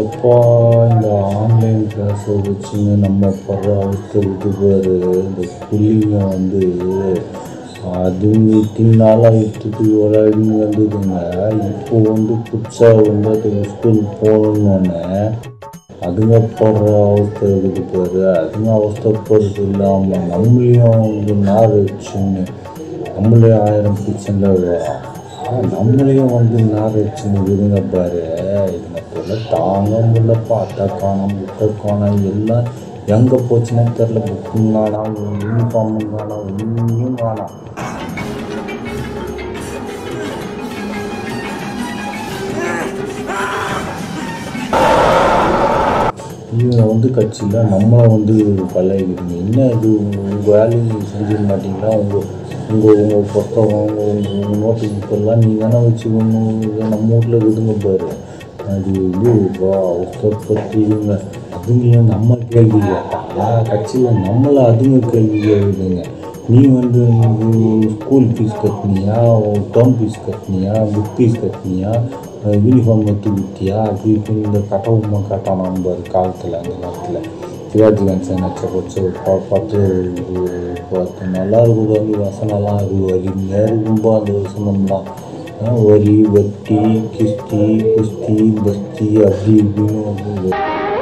எப்பா இந்த ஆன்லைன் கிளாஸை வச்சுன்னு நம்ம படுற அவஸ்தை இது பாரு இந்த புள்ளிங்க வந்து அதுங்க இத்தனை நாளாக இட்டுட்டு விளையாடின்னு வந்ததுங்க இப்போ வந்து புதுசாக வந்து அதுங்க ஸ்கூல் போகணுன்னொன்னே அதுங்க போடுற அவஸ்தை இருக்குது பாரு அதுங்க அவஸ்தைப்படுறது இல்லாமல் நம்மளையும் வந்து நார் வச்சுன்னு நம்மளே ஆயிரம் பிரச்சனையில் வரும் நம்மளையும் வந்து நார் வச்சுன்னு விடுங்க பாரு இதுங்க போல தாங்க முடியல பார்த்தா காணோம் முட்டை காணோம் எல்லாம் எங்கே போச்சுன்னே தெரில புக்கும் காணோம் யூனிஃபார்மும் காணோம் ஒன்றும் காணோம் இவங்க வந்து கட்சியில் நம்மளை வந்து பழகிடுங்க என்ன இது உங்கள் வேலையை செஞ்சிட மாட்டீங்களா உங்கள் உங்கள் உங்கள் புத்தகம் உங்கள் உங்கள் நோட்டு புக்கெல்லாம் நீங்கள் தானே வச்சு ஒன்று நம்ம வீட்டில் இருக்குதுங்க பாரு அது இது வா அவசரப்பட்டுங்க அதுங்களையும் நம்ம கேள்வி கேட்டாங்களா கட்சியில் நம்மளை அதுங்க கேள்வி கேட்குதுங்க நீ வந்து ஸ்கூல் ஃபீஸ் கட்டினியா டேர்ம் ஃபீஸ் கட்டினியா புக் ஃபீஸ் கட்டினியா யூனிஃபார்ம் எடுத்து விட்டியா அப்படி இப்படி இந்த கட்டவுமா காட்டான் நம்ம காலத்தில் அந்த காலத்தில் சிவாஜி கணேசன் நச்ச போச்சு பார்த்து இது பார்த்து நல்லா இருக்குது வந்து வசனம்லாம் இருக்குது அருமையாக இருக்கும்பா அந்த வசனம்லாம் ஆ, வரி வட்டி கிஸ்தி குஸ்தி பஸ்தி அப்படி இப்படின்னு வந்து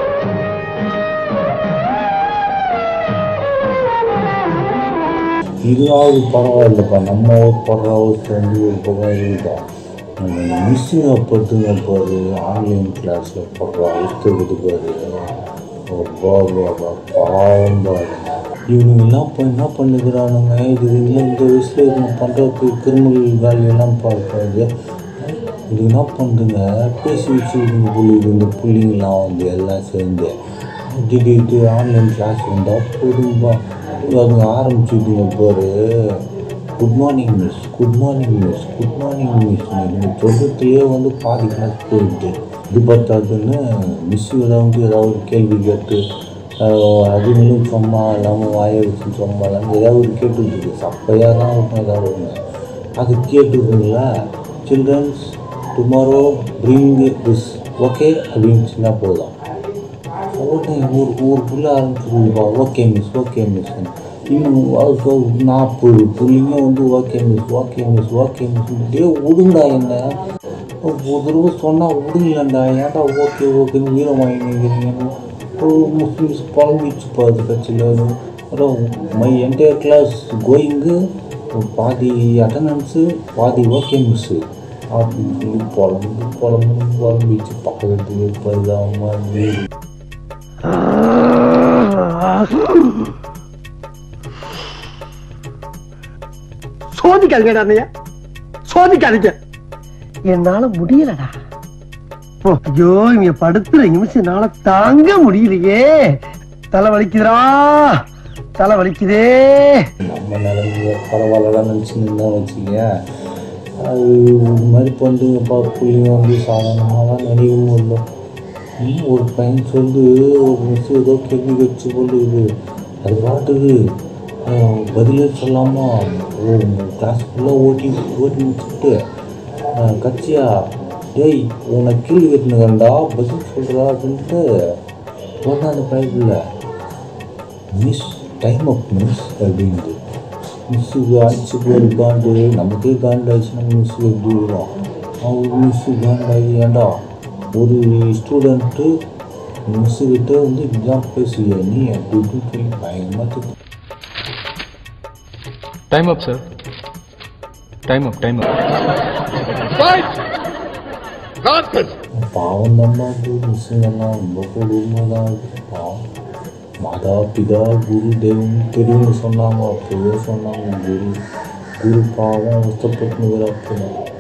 இதாவது பரவாயில்லப்பா நம்ம ஊர் படுற அவஸ்தை வந்து ஒரு பக்கம் இருக்குதா மிஸ்ஸுங்க பட்டுங்க பாரு ஆன்லைன் கிளாஸில் படுற அவஸ்தை இருக்குது பாரு அப்பா, அப்பா, அப்பா, பாவம் பாரு இவனுங்க என்ன பண்ண என்ன பண்ணுகிறானுங்க இது இல்லை இந்த வயசில் இதுங்க பண்ணுறதுக்கு கிரிமினல் வேலையெல்லாம் பார்ப்பாது இது என்ன பண்ணுதுங்க பேசி வச்சு இதுங்க புள்ளி இந்த புள்ளிங்கெல்லாம் வந்து எல்லாம் சேர்ந்து திடீர்னு ஆன்லைன் கிளாஸ் வந்தால் போதும்பா அதுங்க ஆரம்பிச்சுதுங்க பாரு good morning miss good morning miss good morning miss நீங்கள் சொல்கிறதுலேயே வந்து பாதி கிளாஸ் போயிடுது இது பார்த்தாதுன்னு மிஸ் ஏதாவது ஏதாவது ஒரு கேள்வி கேட்டு ஆஹ், அதுங்களும் சும்மா இல்லாமல் வாயை வச்சு சும்மா இல்லாமல் ஏதாவது ஒரு கேட்டுருக்கு சப்பையாக தான் இருக்கும் ஏதாவது ஒன்று அது கேட்டுருக்குங்களா childrens tomorrow bring this okay அப்படின்னு சொன்னா போதும் உடனே ஊர் ஊருக்குள்ளே ஆரம்பிச்சிருப்பா ஓகே மிஸ் ஓகே மிஸ் இன்னும் அது நாற்பது பிள்ளைங்க வந்து okay miss okay miss okay miss டே விடுங்கடா என்ன ஒரு தடவை சொன்னால் விடுங்களேன்டா ஏன்டா ஓகே ஓகேன்னு வீரம் வாங்கி நிற்கிறீங்கன்னு ஒரு முஸ்லீம்ஸ் குழம்பிச்சு பாது கட்சியில் அப்புறம் மை என்டையர் கிளாஸ் கோயிங்கு பாதி அட்டண்டன்ஸு பாதி ஓகே மிஸ்ஸு அப்படின்னு சொல்லி புலம்பு புலம்பு புலம்பிச்சு பக்கத்துக்கு பரிதாபமாக வீடு சோதிக்காதீங்கடா அண்ணையா சோதிக்காதீங்க என்னால முடியலடா ஓ, ஐயோ இங்க படுத்துற நிமிஷம் என்னால தாங்க முடியலையே தலை வலிக்குதுடா தலை வலிக்குதே நம்ம நிலைமைய பரவாயில்லடா நினச்சின்னு தான் வச்சுக்க அது ஒரு மாதிரி பண்ணுங்கப்பா பிள்ளைங்க வந்து சாதாரணமாக தான் நினைவும் இல்லை ம், ஒரு பையன் சொல்லு ஒரு மிஸ் ஏதோ கேள்வி வச்சு கொள்ளுது அது பாட்டுக்கு அஹ், பதிலே சொல்லாமல் ஒரு கிளாஸ் ஃபுல்லாக ஓட்டி ஓட்டி முடிச்சுட்டு அஹ், கட்சியா டேய் உன்னை கீழ் கட்டினுக்கண்டா பதில் சொல்கிறா அப்படின்ட்டு உடனே அந்த பைப்பில் மிஸ் டைம் அப் மிஸ் அப்படின்ட்டு மிஸ்ஸுக்கு ஆச்சு பேர் காண்டு நமக்கே காண்டு ஆச்சுன்னா மிஸ்ஸுக்கு எப்படி வரும் அவங்க மிஸ்ஸு காண்டாகி ஏன்டா ஒரு ஸ்டூடெண்ட்டு மிஸ்ஸுக்கிட்ட வந்து இப்படிதான் பேசுவியா நீ அப்படி இப்படின்னு சொல்லி பயங்கரமாக திட்டு time up sir time up time up பாவம் தான் அது மிஸ்ஸுங்கெல்லாம் ரொம்ப கொடூரமாக தான் இருக்கு பாவம் மாதா பிதா குரு தெய்வம் தெரியும்னு சொன்னாங்க அப்போவே சொன்னாங்க குரு குரு பாவம் கஷ்டப்பட்டுனுக்குற அப்போ